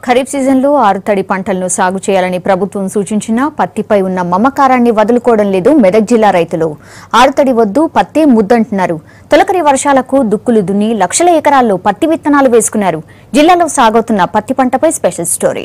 ఖరీఫ్ సీజన్లో ఆరుతడి పంటలను సాగు చేయాలని ప్రభుత్వం సూచించినా పత్తిపై ఉన్న మమకారాన్ని వదులుకోవడం లేదు మెదక్ జిల్లా రైతులు ఆరుతడి వద్దు పత్తే ముద్దంటున్నారు తొలకరి వర్షాలకు దుక్కులు దున్ని లక్షల ఎకరాల్లో పత్తి విత్తనాలు వేసుకున్నారు జిల్లాలో సాగవుతున్న పత్తి పంటపై స్పెషల్ స్టోరీ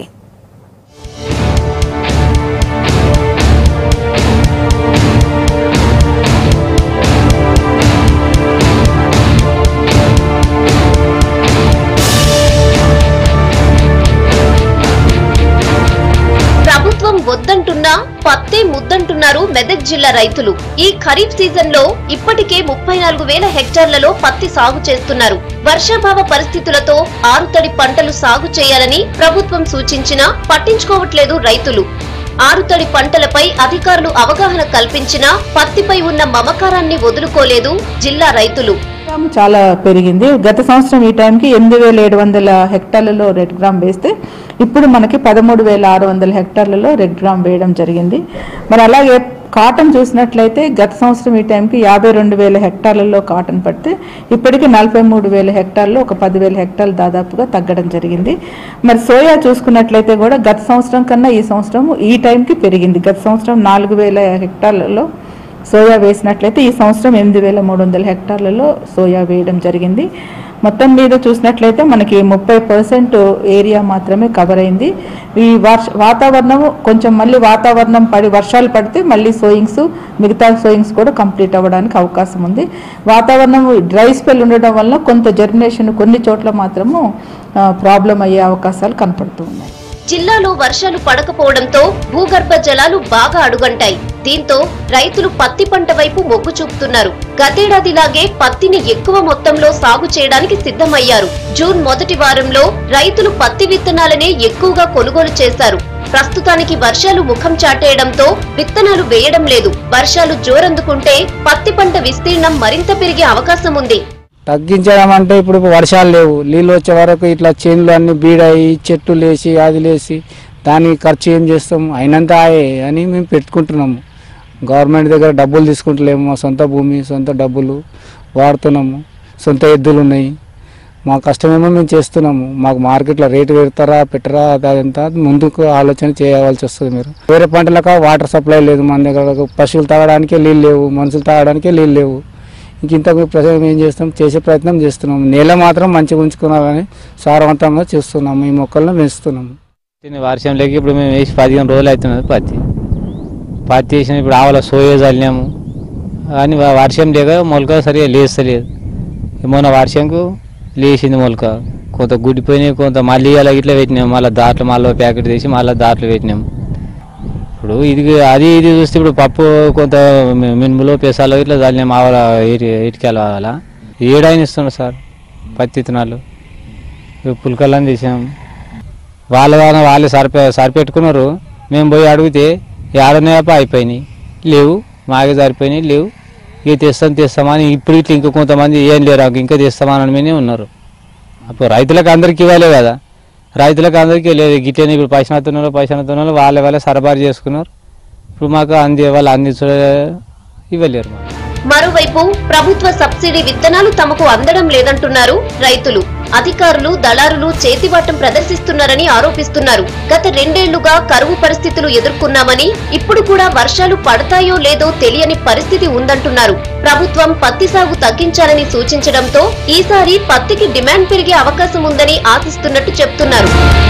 ప్రభుత్వం వద్దంటున్నా పత్తే ముద్దంటున్నారు మెదక్ జిల్లా రైతులు ఈ ఖరీఫ్ సీజన్ లో ఇప్పటికే ముప్పై నాలుగు వేల హెక్టార్లలో పత్తి సాగు చేస్తున్నారు వర్షాభావ పరిస్థితులతో ఆరుతడి పంటలు సాగు చేయాలని ప్రభుత్వం సూచించినా పట్టించుకోవట్లేదు రైతులు ఆరుతడి పంటలపై అధికారులు అవగాహన కల్పించినా పత్తిపై ఉన్న మమకారాన్ని వదులుకోలేదు జిల్లా రైతులు గ్రామ్ చాలా పెరిగింది గత సంవత్సరం ఈ టైంకి ఎనిమిది వేల ఏడు వందల హెక్టార్లలో రెడ్ గ్రామ్ వేస్తే ఇప్పుడు మనకి పదమూడు వేల ఆరు వందల హెక్టార్లలో రెడ్ గ్రామ్ వేయడం జరిగింది మరి అలాగే కాటన్ చూసినట్లయితే గత సంవత్సరం ఈ టైంకి యాభై రెండు వేల హెక్టార్లలో కాటన్ పడితే ఇప్పటికి నలభై మూడు వేల హెక్టార్లు ఒక పదివేల హెక్టార్లు దాదాపుగా తగ్గడం జరిగింది మరి సోయా చూసుకున్నట్లయితే కూడా గత సంవత్సరం కన్నా ఈ సంవత్సరం ఈ టైంకి పెరిగింది గత సంవత్సరం నాలుగు వేల హెక్టార్లలో సోయా వేసినట్లయితే ఈ సంవత్సరం ఎనిమిది వేల మూడు వందల హెక్టార్లలో సోయా వేయడం జరిగింది మొత్తం మీద చూసినట్లయితే మనకి ముప్పై పర్సెంట్ ఏరియా మాత్రమే కవర్ అయింది ఈ వర్ష వాతావరణం కొంచెం మళ్ళీ వాతావరణం పడి వర్షాలు పడితే మళ్ళీ సోయింగ్స్ మిగతా సోయింగ్స్ కూడా కంప్లీట్ అవ్వడానికి అవకాశం ఉంది వాతావరణం డ్రై స్పెల్ ఉండడం వల్ల కొంత జర్మినేషన్ కొన్ని చోట్ల మాత్రము ప్రాబ్లం అయ్యే అవకాశాలు కనపడుతూ ఉన్నాయి జిల్లాలో వర్షాలు పడకపోవడంతో భూగర్భ జలాలు బాగా అడుగంటాయి దీంతో రైతులు పత్తి పంట వైపు మొగ్గు చూపుతున్నారు గతేడాదిలాగే పత్తిని ఎక్కువ మొత్తంలో సాగు చేయడానికి సిద్ధమయ్యారు జూన్ మొదటి వారంలో రైతులు పత్తి విత్తనాలనే ఎక్కువగా కొనుగోలు చేశారు ప్రస్తుతానికి వర్షాలు ముఖం చాటేయడంతో విత్తనాలు వేయడం లేదు వర్షాలు జోరందుకుంటే పత్తి పంట విస్తీర్ణం మరింత పెరిగే అవకాశం ఉంది తగ్గించడం అంటే ఇప్పుడు వర్షాలు లేవు నీళ్ళు వచ్చే వరకు ఇట్లా చేనులు అన్ని బీడాయి చెట్లు లేచి అది లేచి దానికి ఖర్చు ఏం చేస్తాం అయినంత ఆయే అని మేము పెట్టుకుంటున్నాము గవర్నమెంట్ దగ్గర డబ్బులు తీసుకుంటలేము మా సొంత భూమి సొంత డబ్బులు వాడుతున్నాము సొంత ఎద్దులు ఉన్నాయి మా కష్టమేమో మేము చేస్తున్నాము మాకు మార్కెట్లో రేటు పెడతారా పెట్టరా అదంతా ముందుకు ఆలోచన చేయవలసి వస్తుంది మీరు వేరే పంటలకు వాటర్ సప్లై లేదు మన దగ్గర పశువులు తాగడానికే నీళ్ళు లేవు మనుషులు తాగడానికే నీళ్ళు లేవు ఇంక ఇంతకు ప్రజలు ఏం చేస్తాం చేసే ప్రయత్నం చేస్తున్నాం నేల మాత్రం మంచిగా ఉంచుకోవాలని సారవంతంగా చేస్తున్నాము ఈ మొక్కలను పెంచుతున్నాము పత్తిని వర్షం లేక ఇప్పుడు మేము వేసి పదిహేను రోజులు అవుతున్నది పత్తి పత్తి వేసిన ఇప్పుడు ఆవల సోయా చల్లినాము కానీ వ- వర్షం లేక మొలక సరిగా లేస్తలేదు మొన్న వర్షంకు లేచింది మొలక కొంత గుడ్డిపోయినాయి కొంత మళ్ళీ అలా ఇట్లా పెట్టినాము మళ్ళీ దాంట్లో మళ్ళీ ప్యాకెట్ తీసి మళ్ళీ దాంట్లో పెట్టినాము ఇప్పుడు ఇది అది ఇది చూస్తే ఇప్పుడు పప్పు కొంత మి- మినుములో పెసాలో ఇట్లా చల్లినాము ఆవల ఇటు ఇటుకెళ్ళ ఆవల ఏడాయిన ఇస్తున్నాడు సార్ పత్తి విత్తనాలు పుల్కలని తీసాం వాళ్ళ వాళ్ళ వాళ్ళే సరిపే సరిపెట్టుకున్నారు మేము పోయి అడిగితే ఏడనేప అయిపోయినాయి లేవు మాకే సరిపోయినాయి లేవు ఇక తెస్తాం తెస్తామని ఇప్పుడు ఇట్లా ఇంకా కొంతమంది ఏం లేరు నాకు ఇంకా తెస్తామని మీనే ఉన్నారు అప్పుడు రైతులకు అందరికీ ఇవ్వాలి కదా రైతులకు అందరికీ లేదు గిట్లనే ఇప్పుడు పైసనతున్నారు పైసనతున్నారు వాళ్ళే వాళ్ళే సరఫరా చేసుకున్నారు ఇప్పుడు మాకు అంది వాళ్ళు అందించ ఇవ్వలేరు మాకు మరోవైపు ప్రభుత్వ సబ్సిడీ విత్తనాలు తమకు అందడం లేదంటున్నారు రైతులు అధికారులు దళారులు చేతివాటం ప్రదర్శిస్తున్నారని ఆరోపిస్తున్నారు గత రెండేళ్లుగా కరువు పరిస్థితులు ఎదుర్కొన్నామని ఇప్పుడు కూడా వర్షాలు పడతాయో లేదో తెలియని పరిస్థితి ఉందంటున్నారు ప్రభుత్వం పత్తి సాగు తగ్గించాలని సూచించడంతో ఈసారి పత్తికి డిమాండ్ పెరిగే అవకాశం ఉందని ఆశిస్తున్నట్టు చెప్తున్నారు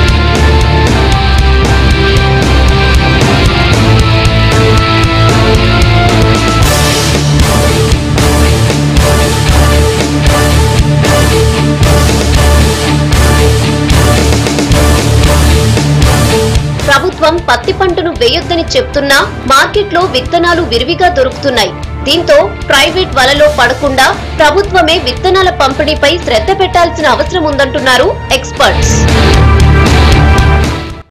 ప్రభుత్వం పత్తి పంటను వేయొద్దని చెప్తున్నా మార్కెట్లో విత్తనాలు విరివిగా దొరుకుతున్నాయి దీంతో ప్రైవేట్ వలలో పడకుండా ప్రభుత్వమే విత్తనాల పంపిణీపై శ్రద్ధ పెట్టాల్సిన అవసరం ఉందంటున్నారు ఎక్స్పర్ట్స్